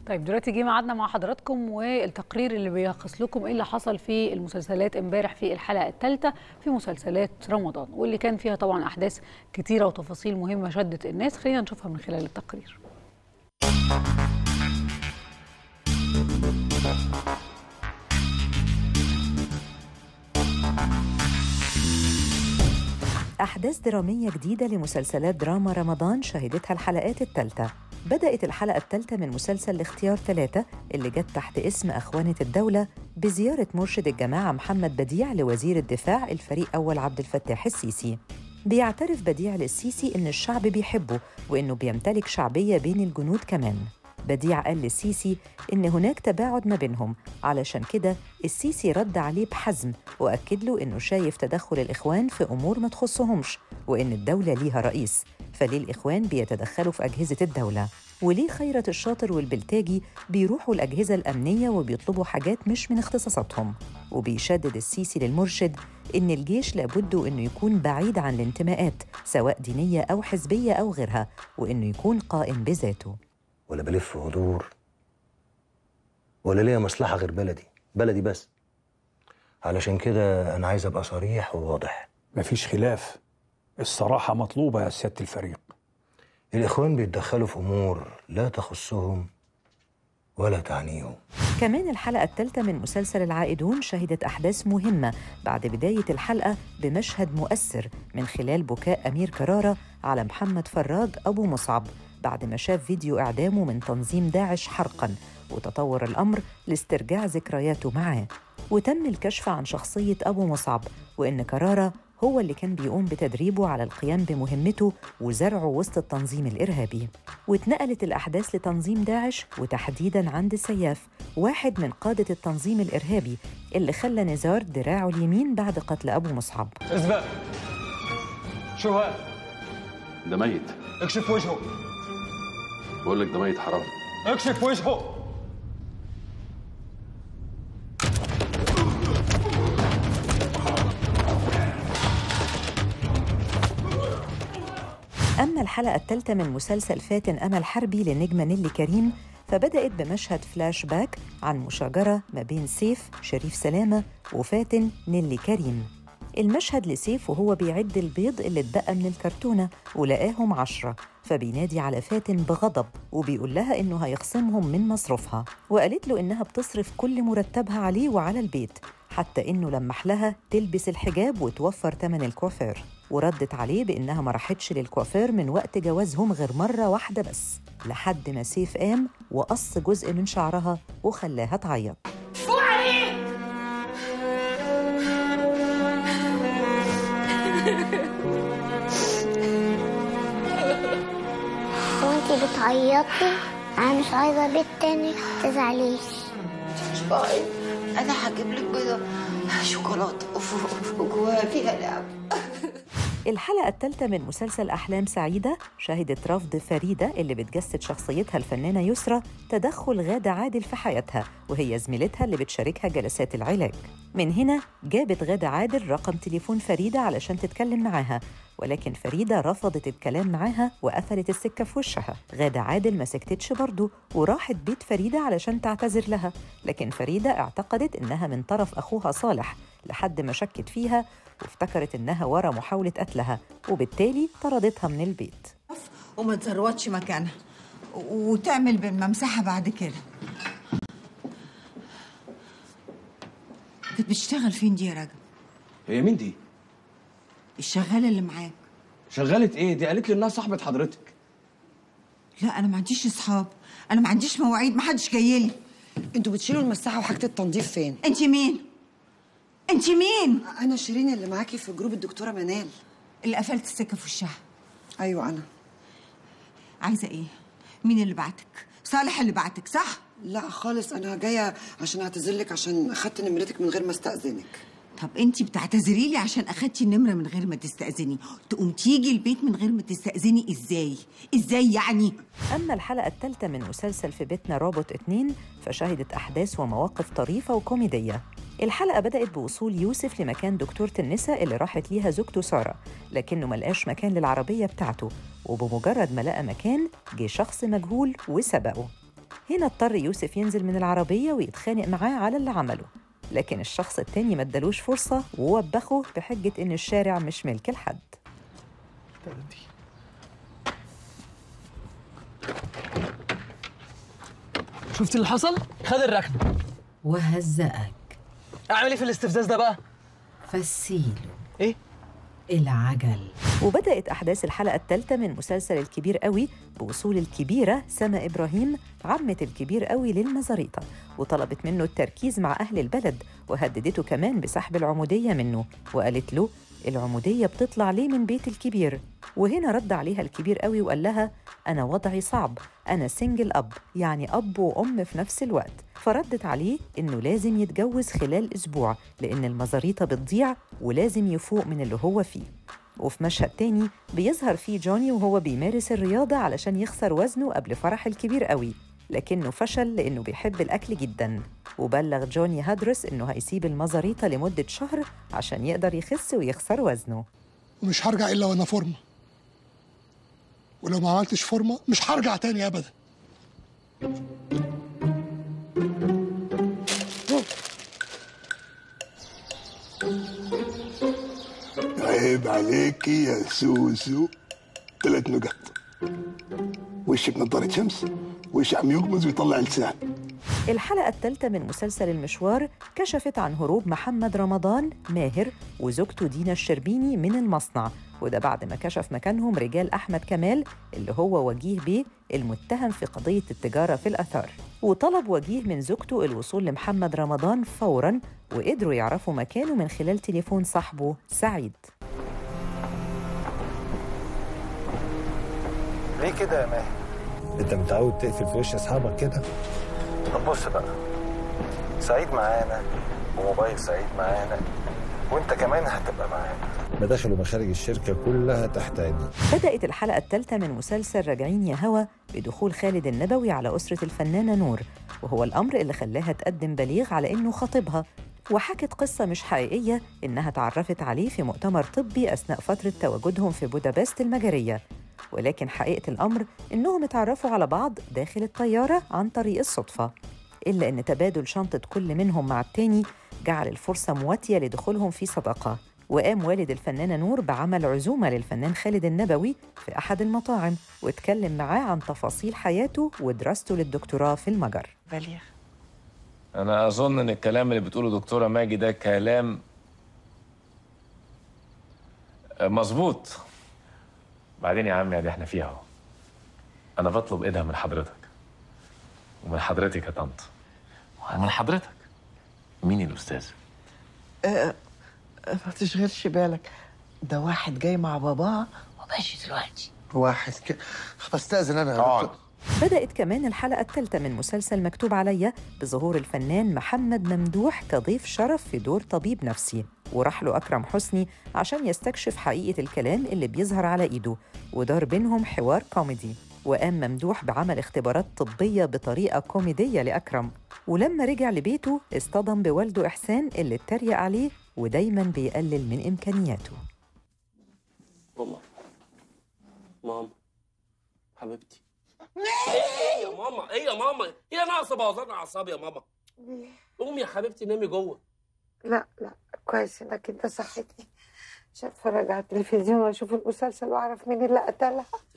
طيب دلوقتي جه ميعادنا مع حضراتكم والتقرير اللي بيلخص لكم ايه اللي حصل في المسلسلات امبارح في الحلقه الثالثه في مسلسلات رمضان واللي كان فيها طبعا احداث كتيره وتفاصيل مهمه شدت الناس خلينا نشوفها من خلال التقرير أحداث درامية جديدة لمسلسلات دراما رمضان شهدتها الحلقات الثالثة بدأت الحلقة الثالثة من مسلسل الاختيار ثلاثة اللي جت تحت اسم أخوانة الدولة بزيارة مرشد الجماعة محمد بديع لوزير الدفاع الفريق أول عبد الفتاح السيسي بيعترف بديع للسيسي إن الشعب بيحبه وإنه بيمتلك شعبية بين الجنود كمان بديع قال للسيسي إن هناك تباعد ما بينهم علشان كده السيسي رد عليه بحزم وأكد له إنه شايف تدخل الإخوان في أمور ما تخصهمش وإن الدولة ليها رئيس فليه الإخوان بيتدخلوا في أجهزة الدولة وليه خيرة الشاطر والبلتاجي بيروحوا الأجهزة الأمنية وبيطلبوا حاجات مش من اختصاصاتهم وبيشدد السيسي للمرشد إن الجيش لابد إنه يكون بعيد عن الانتماءات سواء دينية أو حزبية أو غيرها وإنه يكون قائم بذاته ولا بلف ودور ولا ليا مصلحة غير بلدي بلدي بس علشان كده أنا عايز أبقى صريح وواضح مفيش خلاف الصراحة مطلوبة يا سيادة الفريق الإخوان بيتدخلوا في أمور لا تخصهم ولا تعنيهم كمان الحلقة الثالثة من مسلسل العائدون شهدت أحداث مهمة بعد بداية الحلقة بمشهد مؤثر من خلال بكاء أمير كرارة على محمد فراج أبو مصعب بعد ما شاف فيديو إعدامه من تنظيم داعش حرقاً وتطور الأمر لاسترجاع ذكرياته معاه وتم الكشف عن شخصية أبو مصعب وإن كرارة هو اللي كان بيقوم بتدريبه على القيام بمهمته وزرعه وسط التنظيم الإرهابي واتنقلت الأحداث لتنظيم داعش وتحديداً عند سياف واحد من قادة التنظيم الإرهابي اللي خلى نزار دراعه اليمين بعد قتل أبو مصعب اثبت شو هاد؟ ده ميت اكشف وجهه بقول لك ده ميت حرام اكشف وجهه أما الحلقة الثالثة من مسلسل فاتن أمل حربي للنجمة نيلي كريم فبدأت بمشهد فلاش باك عن مشاجرة ما بين سيف شريف سلامة وفاتن نيلي كريم المشهد لسيف وهو بيعد البيض اللي اتبقى من الكرتونة ولقاهم عشرة فبينادي على فاتن بغضب وبيقول لها إنه هيخصمهم من مصروفها وقالت له إنها بتصرف كل مرتبها عليه وعلى البيت حتى إنه لمح لها تلبس الحجاب وتوفر تمن الكوافير وردت عليه بإنها ما راحتش للكوافير من وقت جوازهم غير مرة واحدة بس لحد ما سيف قام وقص جزء من شعرها وخلاها تعيط وانتي بتعيطي انا مش عايزه بيت تاني تزعليش مش بعيط انا هجيب لك بيضه شوكولاته وجواها فيها لعب الحلقة الثالثة من مسلسل أحلام سعيدة شهدت رفض فريدة اللي بتجسد شخصيتها الفنانة يسرى تدخل غادة عادل في حياتها وهي زميلتها اللي بتشاركها جلسات العلاج من هنا جابت غادة عادل رقم تليفون فريدة علشان تتكلم معاها ولكن فريدة رفضت الكلام معاها وقفلت السكة في وشها غادة عادل ما سكتتش برضه وراحت بيت فريدة علشان تعتذر لها لكن فريدة اعتقدت إنها من طرف أخوها صالح لحد ما شكت فيها وافتكرت إنها ورا محاولة قتلها وبالتالي طردتها من البيت وما تزروتش مكانها وتعمل بالممسحة بعد كده كنت بتشتغل فين دي يا راجل هي مين دي؟ الشغالة اللي معاك شغالة ايه؟ دي قالت لي انها صاحبة حضرتك لا أنا ما عنديش أصحاب أنا ما عنديش مواعيد ما حدش جاي لي انتوا بتشيلوا المساحه وحاجه التنظيف فين أنت مين؟ أنت مين؟ انا شيرين اللي معاكي في جروب الدكتوره منال اللي قفلت السكة في وشها ايوه انا عايزة إيه؟ مين اللي بعتك؟ صالح اللي بعتك صح؟ لا خالص انا جايه عشان اعتذر لك عشان اخدت نمرتك من غير ما استاذنك طب انت بتعتذري لي عشان اخدتي النمره من غير ما تستاذني تقوم تيجي البيت من غير ما تستاذني ازاي ازاي يعني أما الحلقة الثالثة من مسلسل في بيتنا روبوت اتنين فشهدت أحداث ومواقف طريفة وكوميدية الحلقة بدأت بوصول يوسف لمكان دكتورة النساء اللي راحت ليها زوجته سارة لكنه ملقاش مكان للعربية بتاعته وبمجرد ما لقى مكان جه شخص مجهول وسبقه هنا اضطر يوسف ينزل من العربية ويتخانق معاه على اللي عمله لكن الشخص التاني ما ادالوش فرصة ووبخه بحجة إن الشارع مش ملك لحد شفت اللي حصل؟ خد الركنه وهزقك اعمل ايه في الاستفزاز ده بقى؟ فسيله ايه؟ العجل وبدأت أحداث الحلقة الثالثة من مسلسل الكبير قوي بوصول الكبيرة سما إبراهيم عمة الكبير قوي للمزاريطة وطلبت منه التركيز مع أهل البلد وهددته كمان بسحب العمودية منه وقالت له العمودية بتطلع ليه من بيت الكبير وهنا رد عليها الكبير قوي وقال لها أنا وضعي صعب أنا سنجل أب يعني أب وأم في نفس الوقت فردت عليه إنه لازم يتجوز خلال أسبوع لأن المزاريطة بتضيع ولازم يفوق من اللي هو فيه وفي مشهد تاني بيظهر فيه جوني وهو بيمارس الرياضة علشان يخسر وزنه قبل فرح الكبير قوي لكنه فشل لأنه بيحب الأكل جدا وبلغ جوني هادرس إنه هيسيب المزاريطة لمدة شهر عشان يقدر يخس ويخسر وزنه ومش هرجع الا وانا فورمه ولو ما عملتش فورمه مش هرجع تاني ابدا عيب عليكي يا سوسو ثلاث نقط وشك نظارة شمس وش عم يقمز ويطلع لسان الحلقة الثالثة من مسلسل المشوار كشفت عن هروب محمد رمضان ماهر وزوجته دينا الشربيني من المصنع وده بعد ما كشف مكانهم رجال أحمد كمال اللي هو وجيه بيه المتهم في قضية التجارة في الأثار وطلب وجيه من زوجته الوصول لمحمد رمضان فوراً وقدروا يعرفوا مكانه من خلال تليفون صاحبه سعيد ليه كده يا ماهر؟ انت متعود تقفل في وش اصحابك كده؟ طب بص بقى سعيد معانا وموبايل سعيد معانا وانت كمان هتبقى معانا مداخل ومخارج الشركة كلها تحت عيني بدأت الحلقة الثالثة من مسلسل راجعين يا هوا بدخول خالد النبوي على أسرة الفنانة نور وهو الأمر اللي خلاها تقدم بليغ على إنه خطيبها وحكت قصة مش حقيقية إنها تعرفت عليه في مؤتمر طبي أثناء فترة تواجدهم في بودابست المجرية ولكن حقيقة الأمر إنهم اتعرفوا على بعض داخل الطيارة عن طريق الصدفة إلا إن تبادل شنطة كل منهم مع التاني جعل الفرصة مواتية لدخولهم في صداقة وقام والد الفنانة نور بعمل عزومة للفنان خالد النبوي في أحد المطاعم واتكلم معاه عن تفاصيل حياته ودراسته للدكتوراه في المجر بليغ انا اظن ان الكلام اللي بتقوله دكتوره ماجي ده كلام مظبوط بعدين يا عمي دي احنا فيها اهو انا بطلب ايدها من حضرتك ومن حضرتك يا طنط ومن حضرتك مين الاستاذ آه آه، ما تشغلش بالك ده واحد جاي مع باباه وماشي دلوقتي واحد كده بستأذن انا يا اقعد. دكتور. بدأت كمان الحلقة الثالثة من مسلسل مكتوب عليا بظهور الفنان محمد ممدوح كضيف شرف في دور طبيب نفسي وراح له أكرم حسني عشان يستكشف حقيقة الكلام اللي بيظهر على إيده ودار بينهم حوار كوميدي وقام ممدوح بعمل اختبارات طبية بطريقة كوميدية لأكرم ولما رجع لبيته اصطدم بوالده إحسان اللي اتريق عليه ودايما بيقلل من إمكانياته ماما ماما حبيبتي ايه يا ماما ايه يا ماما هي ناقصه بوظان اعصابي يا ماما قومي يا حبيبتي نامي جوه لا لا كويس انك انت صحتني عشان اتفرج على التلفزيون واشوف المسلسل واعرف مين اللي قتلها